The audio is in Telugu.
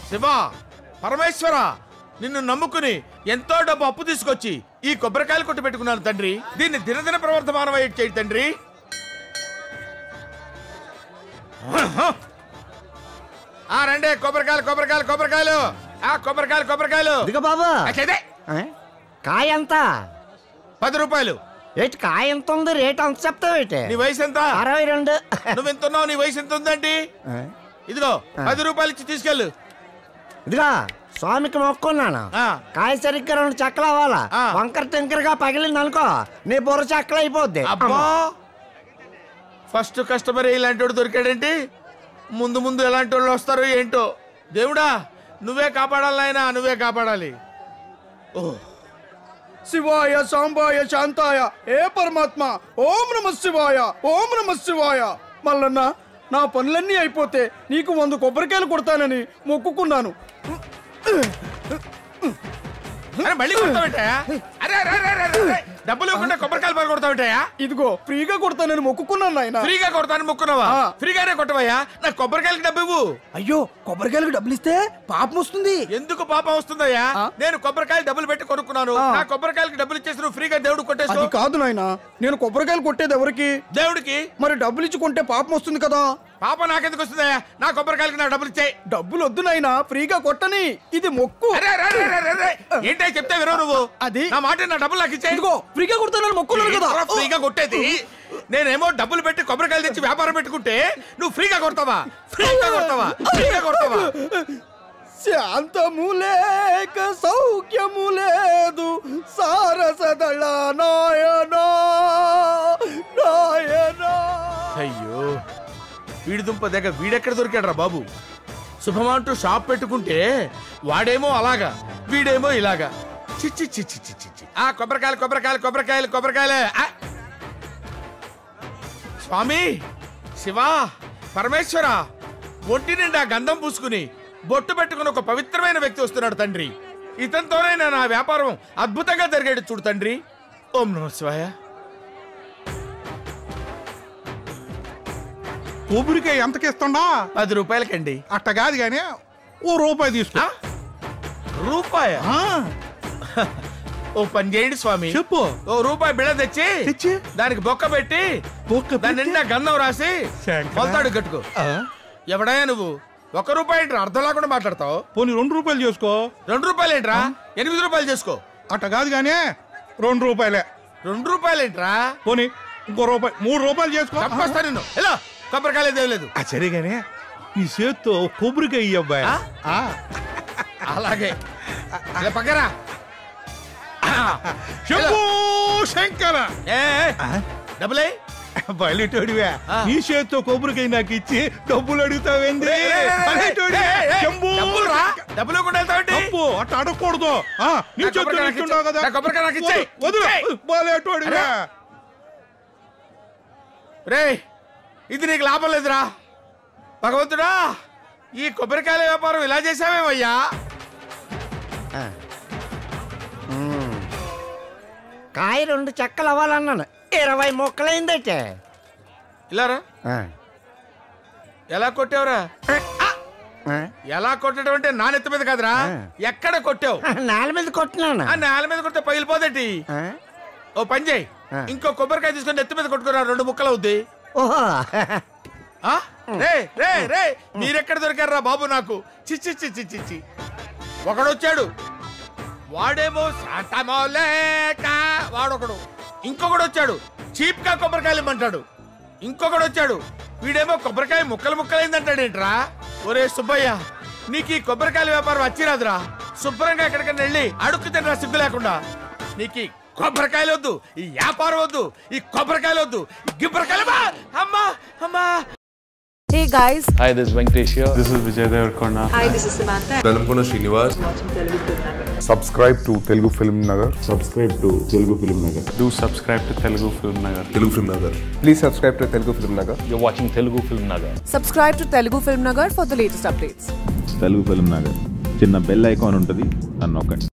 శివ పరమేశ్వర నిన్ను నమ్ముకుని ఎంతో డబ్బు అప్పు తీసుకొచ్చి ఈ కొబ్బరికాయలు కొట్టు పెట్టుకున్నాను తండ్రి దీన్ని దినదిన ప్రవర్తమానం అయ్యేట్ చేయి తండ్రి ఆ రండి కొబ్బరికాయలు కొబ్బరికాయలు కొబ్బరికాయలు ఆ కొబ్బరికాయలు కొబ్బరికాయలు ఇదిగో బాబు ఆ, చేదే. ఆ? కాయ ఎంత పది రూపాయలు ఏంటి కాయ ఎంత ఉంది రేట్ అంత చెప్తావేటి నీ వయసు ఎంత అరవై రెండు నువ్వు ఎంత ఉన్నావు నీ వయసు ఎంత ఉందండి ఆ? ఇదిగో పది రూపాయలు ఇచ్చి తీసుకెళ్ళు ఇదిగో స్వామికి మొక్కున్నాను ఆ. కాయ సరిగ్గా రెండు చెక్కలు అవ్వాలా ఆ. వంకర టింకరగా పగిలింది అనుకో నీ బుర్ర చెక్కలు అయిపోద్ది అబ్బా ఫస్ట్ కస్టమర్ ఇలాంటి వాడు దొరికాడేంటి ముందు ముందు ఎలాంటి వాళ్ళు వస్తారు ఏంటో దేవుడా నువ్వే కాపాడాలి నాయనా నువ్వే కాపాడాలి ఓ శివాయ సాంబాయ శాంతాయ ఏ పరమాత్మ ఓం నమ శివాయ ఓం నమ శివాయ మల్లన్న నా పనులన్నీ అయిపోతే నీకు వంద కొబ్బరికాయలు కొడతానని మొక్కుకున్నాను అరే మళ్ళీ కొడతావేంటయా అరే అరే అరే, అరే, అరే, అరే. డబ్బులు ఇవ్వకుండా కొబ్బరికాయలు పని కొడతావేంటయా ఇదిగో ఫ్రీగా కొడతానని మొక్కుకున్నాను నాయన ఫ్రీగా కొడతాను మొక్కున్నావా ఆ. ఫ్రీగానే కొట్టవయ్యా నాకు కొబ్బరికాయలకి డబ్బు ఇవ్వు అయ్యో కొబ్బరికాయలకు డబ్బులు ఇస్తే పాపం వస్తుంది ఎందుకు పాపం వస్తుందయ్యా ఆ? నేను కొబ్బరికాయలు డబ్బులు పెట్టి కొనుక్కున్నాను ఆ. నా కొబ్బరికాయలకి డబ్బులు ఇచ్చేసి నువ్వు ఫ్రీగా దేవుడు కొట్టేసుకో అది కాదు నాయన నేను కొబ్బరికాయలు కొట్టేది ఎవరికి దేవుడికి మరి డబ్బులు ఇచ్చి కొంటే పాపం వస్తుంది కదా పాప నాకెందుకు వస్తుందయ్యా నా కొబ్బరికాయలకి నా డబ్బులు ఇచ్చాయి డబ్బులు వద్దు నాయన ఫ్రీగా కొట్టని ఇది మొక్కు అరే అరే అరే అరే, అరే ఏంటో చెప్తే వినవు నువ్వు అది- నా మాట నా డబ్బులు నాకు ఇచ్చాయి ఇదిగో ఫ్రీగా కొడతానని మొక్కున్నాను కదా ఫ్రీగా కొట్టేది నేనేమో డబ్బులు పెట్టి కొబ్బరికాయలు తెచ్చి వ్యాపారం పెట్టుకుంటే నువ్వు ఫ్రీగా కొడతావా ఫ్రీగా కొడతావా ఫ్రీగా కొడతావా శాంతము లేక సౌఖ్యము లేదు సారసదళ నాయనా నాయనా అయ్యో వీడి దుంప దగ్గర వీడెక్కడ దొరికాడు బాబు శుభమా అంటూ షాప్ పెట్టుకుంటే వాడేమో అలాగా వీడేమో ఇలాగా చిచ్చి చిచ్చి చిచ్చి చి ఆ కొబ్బరికాయలు కొబ్బరికాయలు కొబ్బరికాయలు కొబ్బరికాయలే ఆ! స్వామి శివా పరమేశ్వర ఒంటి నిండా గంధం పూసుకుని బొట్టు పెట్టుకుని ఒక పవిత్రమైన వ్యక్తి వస్తున్నాడు తండ్రి ఇతనితోనే నా వ్యాపారం అద్భుతంగా జరిగేది చూడు తండ్రి ఓం నమ శివాయ కొబ్బరికాయ ఎంతకిస్తుండా పది రూపాయలకండి అట్ట కాదు కానీ ఓ రూపాయి తీసుకో ఆ? రూపాయ ఆ, ఓ పని చేయండి స్వామి చెప్పు ఓ రూపాయి బిళ్ళ తెచ్చి తెచ్చి? దానికి బొక్క పెట్టి బొక్క దాని పెట్టి? నిండా గంధం రాసి శంకరా. మొలతాడు కట్టుకో ఆ, ఎవడయ్యా నువ్వు ఒక రూపాయి ఏంట్రా అర్థం లేకుండా మాట్లాడతావు పోనీ రెండు రూపాయలు చేసుకో రెండు రూపాయలు ఏంట్రా ఎనిమిది రూపాయలు చేసుకో అట్ట కాదు కానీ రెండు రూపాయలే రెండు రూపాయలు ఏంట్రా పోనీ ఇంకో రూపాయి మూడు రూపాయలు చేసుకో తప్పొస్తా నిన్ను ఎలా కొబ్బరికాయలు ఏదేం లేదు ఆ, సరే కానీ నీ చేత్తో కొబ్బరికాయ ఇయ్యి అబ్బాయి ఆ? ఆ, అలాగే ఇలా పక్కరా శంభో శంకర ఏ ఏ, డబ్బులే బయలుటోడివే ఆ. నీ చేత్తో కొబ్బరికాయ నాకు ఇచ్చి డబ్బులు అడుగుతావేంది రేయ్, రేయ్, రేయ్, బయలుటోడివే. రేయ్, రేయ్, శంభో డబ్బులు రా డబ్బులు కూడా వెళ్తావేంటి? తప్పు అట్ట అడగకూడదు ఆ, నీ నా చేత్తో కొబ్బరికాయ నాకు ఇస్తుంటావు కదా నా కొబ్బరికాయ నాకు ఇచ్చేయ్. వదిలు, ఇచ్చేయ్. వదిలు బాలేటోడివే రే ఇది నీకు లాభం లేదురా భగవంతుడా ఈ కొబ్బరికాయల వ్యాపారం ఇలా చేసావేమయ్యా ఆ. మ్మ్. కాయ రెండు చెక్కలు అవ్వాలన్నాను ఇరవై మొక్కలైందటే ఇలారా ఆ. ఎలా కొట్టావురా ఆ. ఎలా కొట్టడం అంటే నా నెత్తి మీద కాదురా ఆ. ఎక్కడ కొట్టావు నేల మీద కొట్టినాను ఆ నేల మీద కొడితే పగిలిపోదేటి ఆ? ఓ పని చేయి ఆ. ఇంకో కొబ్బరికాయ తీసుకొని నెత్తి మీద కొట్టుకురా రెండు ముక్కలు అవుద్ది ఓహో ఆ? రే రే రే మీరెక్కడ దొరికారా బాబు నాకు చిచ్చి చిచ్చి చిచ్చి ఒకడొచ్చాడు వాడేమో శాంతమోలేక వాడొకడు ఇంకొకడు వచ్చాడు చీప్ గా కొబ్బరికాయలు ఇమ్మంటాడు ఇంకొకడు వచ్చాడు వీడేమో కొబ్బరికాయ ముక్కలు ముక్కలైందంటాడేంట్రా ఒరే సుబ్బయ్య నీకు ఈ కొబ్బరికాయల వ్యాపారం వచ్చిరాదురా శుభ్రంగా ఎక్కడికైనా వెళ్ళి అడుక్కు తినరా సిగ్గు లేకుండా నీకు ఈ కొబ్బరికాయలు వద్దు ఈ వ్యాపారం వద్దు ఈ కొబ్బరికాయలు వద్దు ఈ గిబ్బరికాయలు బా! అమ్మా అమ్మా Hey guys, Hi, this is Venkatesh here. This is Vijay Devarkonda. hi, this is Samantha. Velankonda Srinivas subscribe to Telugu film Nagar Subscribe to Telugu Film Nagar. Do subscribe to Telugu Film Nagar. Telugu film Nagar please subscribe to Telugu film Nagar You're watching Telugu Film Nagar. Subscribe to Telugu Film Nagar for the latest updates. Telugu film Nagar చిన్న బెల్ ఐకాన్ ఉంటుంది నన్ను నొక్కండి